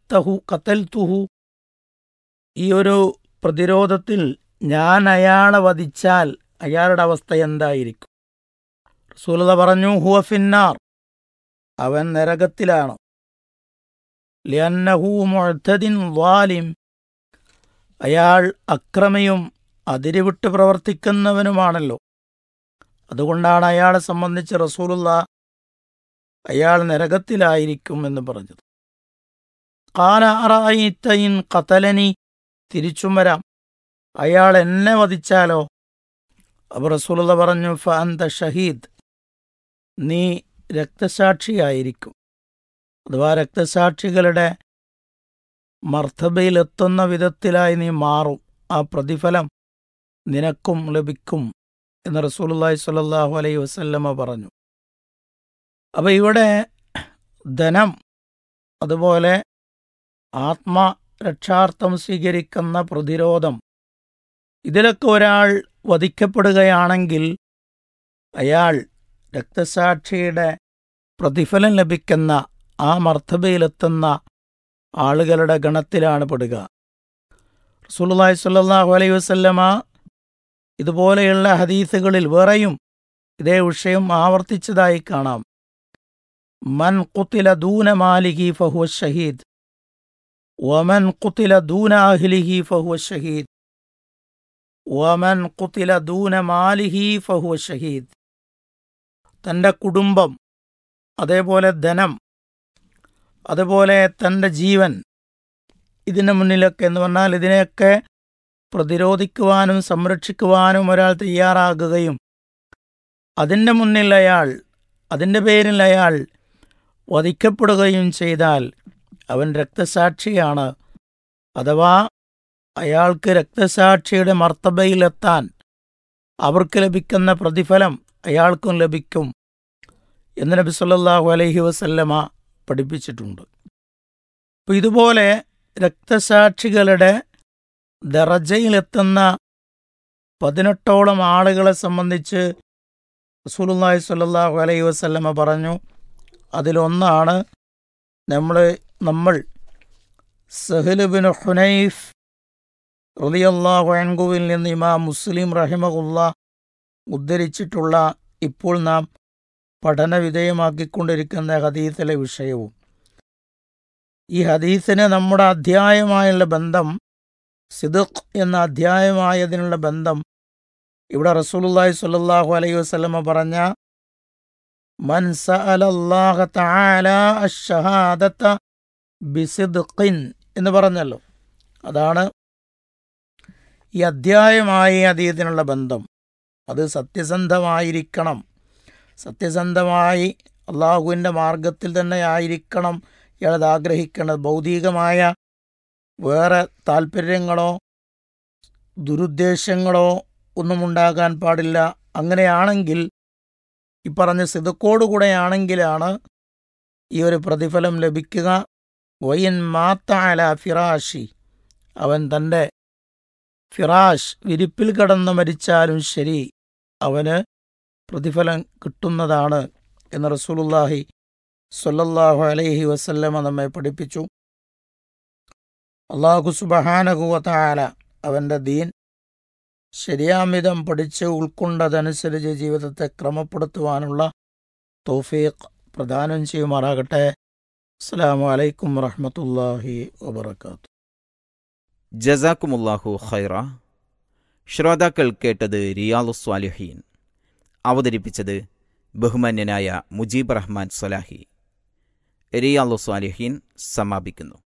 കത്തൽത്തഹു കത്തൽത്തുഹു ഈ ഒരു പ്രതിരോധത്തിൽ ഞാൻ അയാളെ വധിച്ചാൽ അയാളുടെ അവസ്ഥ എന്തായിരിക്കും റസൂലത പറഞ്ഞു ഹുവ ഫിന്നാർ അവൻ നരകത്തിലാണ് ലിയന്നഹു മുഅ്തദിൻ വാലിം അയാൾ അക്രമിയും അതിരുവിട്ട് പ്രവർത്തിക്കുന്നവനുമാണല്ലോ അതുകൊണ്ടാണ് അയാളെ സംബന്ധിച്ച് റസൂലുള്ള അയാൾ നരകത്തിലായിരിക്കും എന്ന് പറഞ്ഞത് കാല അറായിത്തയിൻ കത്തലനി തിരിച്ചും വരാം അയാൾ എന്നെ വധിച്ചാലോ അപ്പോൾ റസൂലുള്ള പറഞ്ഞു ഫഅന്ത ഷഹീദ് നീ രക്തസാക്ഷിയായിരിക്കും അഥവാ രക്തസാക്ഷികളുടെ മർത്തബയിലെത്തുന്ന വിധത്തിലായി നീ മാറും ആ പ്രതിഫലം നിനക്കും ലഭിക്കും എന്ന് റസൂലുള്ളാഹി സ്വല്ലല്ലാഹു അലൈഹി വസല്ലമ പറഞ്ഞു അപ്പോൾ ഇവിടെ ധനം അതുപോലെ ആത്മരക്ഷാർത്ഥം സ്വീകരിക്കുന്ന പ്രതിരോധം ഇതിലൊക്കെ ഒരാൾ വധിക്കപ്പെടുകയാണെങ്കിൽ അയാൾ രക്തസാക്ഷിയുടെ പ്രതിഫലം ലഭിക്കുന്ന ആ മർത്തബയിലെത്തുന്ന ആളുകളുടെ ഗണത്തിലാണ് പെടുക റസൂലുള്ളാഹി സ്വല്ലല്ലാഹു അലൈഹി വസല്ലമ ഇതുപോലെയുള്ള ഹദീസുകളിൽ വേറെയും ഇതേ വിഷയം ആവർത്തിച്ചതായി കാണാം മൻ കുത്തില ദൂന മാലിഹി ഫഹുവ ഷഹീദ് വമൻ കുത്തില ദൂന അഹ്ലിഹി ഫഹുവ ഷഹീദ് വമൻ കുത്തില ദൂന മാലിഹി ഫഹുവ ഷഹീദ് തൻ്റെ കുടുംബം അതേപോലെ ധനം അതുപോലെ തൻ്റെ ജീവൻ ഇതിന് മുന്നിലൊക്കെ എന്ന് പറഞ്ഞാൽ ഇതിനെയൊക്കെ പ്രതിരോധിക്കുവാനും സംരക്ഷിക്കുവാനും ഒരാൾ തയ്യാറാകുകയും അതിൻ്റെ മുന്നിൽ അയാൾ അതിൻ്റെ പേരിൽ അയാൾ വധിക്കപ്പെടുകയും ചെയ്താൽ അവൻ രക്തസാക്ഷിയാണ് അഥവാ അയാൾക്ക് രക്തസാക്ഷിയുടെ മർത്തബയിലെത്താൻ അവർക്ക് ലഭിക്കുന്ന പ്രതിഫലം അയാൾക്കും ലഭിക്കും എന്ന് നബി സല്ലല്ലാഹു അലൈഹി വസല്ലമ പഠിപ്പിച്ചിട്ടുണ്ട് അപ്പോൾ ഇതുപോലെ രക്തസാക്ഷികളുടെ ദറജയിലെത്തുന്ന പതിനെട്ടോളം ആളുകളെ സംബന്ധിച്ച് റസൂലുള്ളാഹി സ്വല്ലല്ലാഹു അലൈഹി വസല്ലമ പറഞ്ഞു അതിലൊന്നാണ് നമ്മൾ നമ്മൾ സഹലുബിൻ ഹുനൈഫ് റളിയല്ലാഹു അൻഹുവിൽ നിന്ന് ഇമാം മുസ്ലിം റഹിമഹുല്ല ഉദ്ധരിച്ചിട്ടുള്ള ഇപ്പോൾ നാം പഠന വിധേയമാക്കിക്കൊണ്ടിരിക്കുന്ന ഹദീസിലെ വിഷയവും ഈ ഹദീസിന് നമ്മുടെ അധ്യായമായുള്ള ബന്ധം സിദുഖ് എന്ന അധ്യായമായതിനുള്ള ബന്ധം ഇവിടെ റസൂലുള്ളാഹി സ്വല്ലല്ലാഹു അലൈഹി വസല്ലമ പറഞ്ഞ മൻ സഅലല്ലാഹ തആല അഷ്ഷഹാദത ബിസിദ്ഖിൻ എന്ന് പറഞ്ഞല്ലോ അതാണ് ഈ അധ്യായമായി അതീതിനുള്ള ബന്ധം അത് സത്യസന്ധമായിരിക്കണം സത്യസന്ധമായി അള്ളാഹുവിൻ്റെ മാർഗത്തിൽ തന്നെ ആയിരിക്കണം ഇയാളത് ആഗ്രഹിക്കേണ്ടത് ഭൗതികമായ വേറെ താല്പര്യങ്ങളോ ദുരുദ്ദേശങ്ങളോ ഒന്നും ഉണ്ടാകാൻ പാടില്ല അങ്ങനെയാണെങ്കിൽ ഈ പറഞ്ഞ സിതുക്കോടുകൂടെയാണെങ്കിലാണ് ഈ ഒരു പ്രതിഫലം ലഭിക്കുക വയൻ മാത്താല ഫിറാഷി അവൻ തൻ്റെ ഫിറാഷ് വിരിപ്പിൽ കടന്ന് മരിച്ചാലും ശരി അവന് പ്രതിഫലം കിട്ടുന്നതാണ് എന്ന് റസൂലുള്ളാഹി സ്വല്ലല്ലാഹു അലൈഹി വസല്ലമ നമ്മെ പഠിപ്പിച്ചു അള്ളാഹു സുബഹാനകുവത്താല അവൻ്റെ ദീൻ ശരിയാമിതം പഠിച്ച് ഉൾക്കൊണ്ടതനുസരിച്ച് ജീവിതത്തെ ക്രമപ്പെടുത്തുവാനുള്ള തൗഫീഖ് പ്രദാനം ചെയ്യുമാറാകട്ടെ അസ്സലാമു അലൈക്കും വറഹ്മത്തുള്ളാഹി വബർക്കാത്തു ജസാക്കുമുല്ലാഹു ഖൈറ ശ്രോതാക്കൾ കേട്ടത് റിയാലു സ്വാലിഹീൻ അവതരിപ്പിച്ചത് ബഹുമാന്യനായ മുജീബ് റഹ്മാൻ സൊലാഹി റിയാലു സ്വാലിഹീൻ സമാപിക്കുന്നു